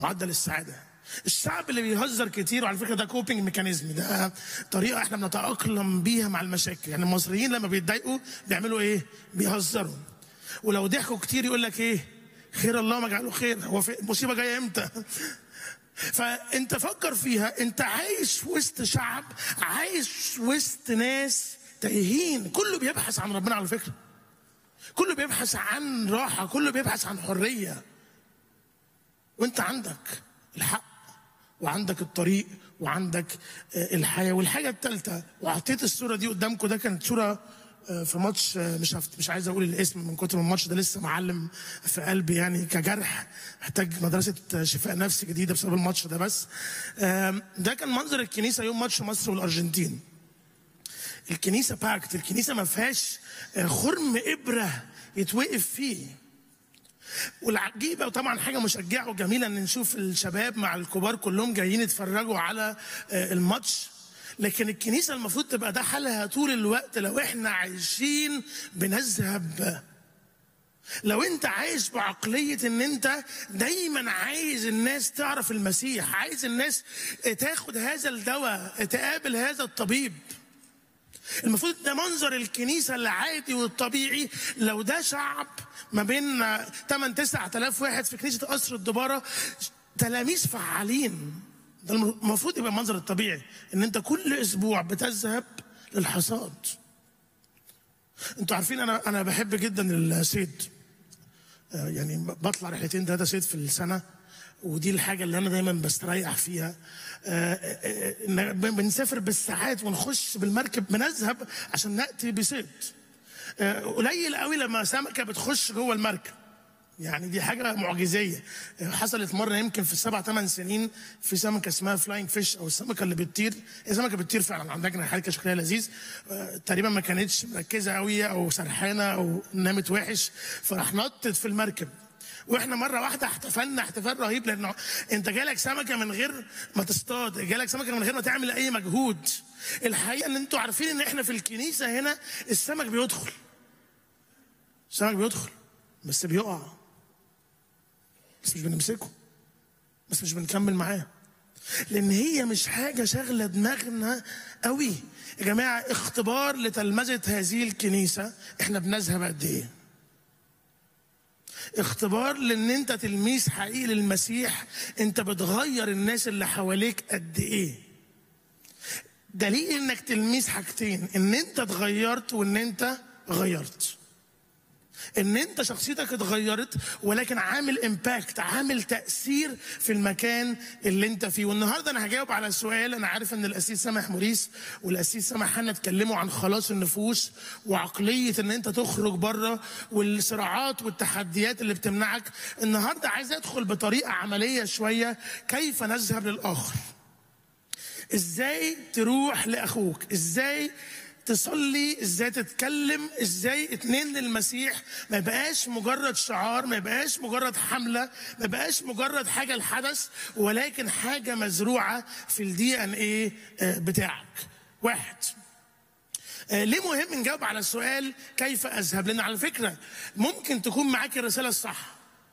معدل السعاده الشعب اللي بيهزر كتير وعلى فكره ده كوبينج ميكانيزم ده طريقه احنا بنتاقلم بيها مع المشاكل يعني المصريين لما بيتضايقوا بيعملوا ايه بيهزروا ولو ضحكوا كتير يقول لك ايه خير الله ما جعله خير هو في المصيبه جايه امتى فانت فكر فيها انت عايش وسط شعب عايش وسط ناس تايهين كله بيبحث عن ربنا على فكره كله بيبحث عن راحه كله بيبحث عن حريه وانت عندك الحق وعندك الطريق وعندك الحياه والحاجه الثالثه وحطيت الصوره دي قدامكم ده كانت صوره في ماتش مش هفت... مش عايز اقول الاسم من كتر ما الماتش ده لسه معلم في قلبي يعني كجرح محتاج مدرسه شفاء نفسي جديده بسبب الماتش ده بس ده كان منظر الكنيسه يوم ماتش مصر والارجنتين الكنيسه باكت الكنيسه ما فيهاش خرم ابره يتوقف فيه والعجيبه وطبعا حاجه مشجعه وجميله ان نشوف الشباب مع الكبار كلهم جايين يتفرجوا على الماتش لكن الكنيسه المفروض تبقى ده حالها طول الوقت لو احنا عايشين بنذهب لو انت عايش بعقلية ان انت دايما عايز الناس تعرف المسيح عايز الناس تاخد هذا الدواء تقابل هذا الطبيب المفروض ده منظر الكنيسة العادي والطبيعي لو ده شعب ما بين 8 9000 واحد في كنيسة قصر الدبارة تلاميذ فعالين ده المفروض يبقى المنظر الطبيعي ان انت كل اسبوع بتذهب للحصاد انتوا عارفين انا انا بحب جدا الصيد يعني بطلع رحلتين ثلاثه صيد في السنه ودي الحاجه اللي انا دايما بستريح فيها بنسافر بالساعات ونخش بالمركب بنذهب عشان ناتي بصيد قليل قوي لما سمكه بتخش جوه المركب يعني دي حاجة معجزية حصلت مرة يمكن في السبع ثمان سنين في سمكة اسمها فلاينج فيش أو السمكة اللي بتطير هي سمكة بتطير فعلا عندها جناحات شكلها لذيذ تقريبا ما كانتش مركزة قوي أو سرحانة أو نامت وحش فراح نطت في المركب واحنا مره واحده احتفلنا احتفال رهيب لانه انت جالك سمكه من غير ما تصطاد جالك سمكه من غير ما تعمل اي مجهود الحقيقه ان انتوا عارفين ان احنا في الكنيسه هنا السمك بيدخل السمك بيدخل بس بيقع بس مش بنمسكه بس مش بنكمل معاه لان هي مش حاجه شاغله دماغنا قوي يا جماعه اختبار لتلمذه هذه الكنيسه احنا بنذهب قد ايه اختبار لان انت تلميذ حقيقي للمسيح انت بتغير الناس اللي حواليك قد ايه دليل انك تلميذ حاجتين ان انت اتغيرت وان انت غيرت ان انت شخصيتك اتغيرت ولكن عامل امباكت عامل تاثير في المكان اللي انت فيه والنهارده انا هجاوب على سؤال انا عارف ان الاسيس سامح موريس والاسيس سامح حنا اتكلموا عن خلاص النفوس وعقليه ان انت تخرج بره والصراعات والتحديات اللي بتمنعك النهارده عايز ادخل بطريقه عمليه شويه كيف نذهب للاخر ازاي تروح لاخوك ازاي تصلي ازاي تتكلم ازاي اتنين للمسيح ما يبقاش مجرد شعار ما يبقاش مجرد حملة ما يبقاش مجرد حاجة الحدث ولكن حاجة مزروعة في الدي ان ايه بتاعك واحد ليه مهم نجاوب على السؤال كيف اذهب لان على فكرة ممكن تكون معاك الرسالة الصح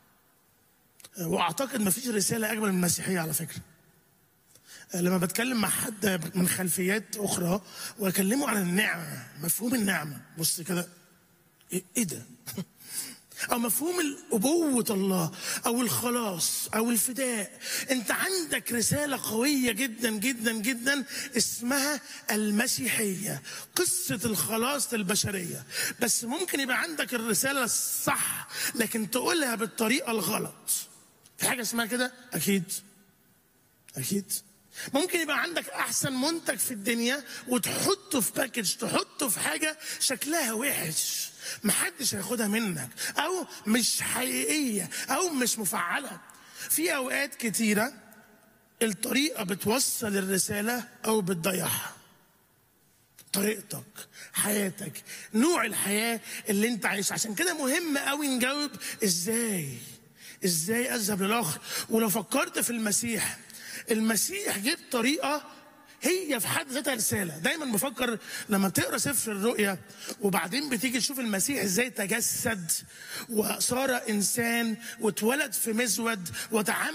واعتقد ما فيش رسالة اجمل من المسيحية على فكرة لما بتكلم مع حد من خلفيات اخرى واكلمه عن النعمه مفهوم النعمه بص كده ايه ده او مفهوم ابوه الله او الخلاص او الفداء انت عندك رساله قويه جدا جدا جدا اسمها المسيحيه قصه الخلاص للبشريه بس ممكن يبقى عندك الرساله الصح لكن تقولها بالطريقه الغلط في حاجه اسمها كده اكيد اكيد ممكن يبقى عندك احسن منتج في الدنيا وتحطه في باكج تحطه في حاجه شكلها وحش محدش هياخدها منك او مش حقيقيه او مش مفعله في اوقات كتيره الطريقه بتوصل الرساله او بتضيعها طريقتك حياتك نوع الحياه اللي انت عايش عشان كده مهم قوي نجاوب ازاي ازاي اذهب للاخر ولو فكرت في المسيح المسيح جاب طريقه هي في حد ذاتها رساله دايما بفكر لما تقرا سفر الرؤيا وبعدين بتيجي تشوف المسيح ازاي تجسد وصار انسان واتولد في مزود وتعامل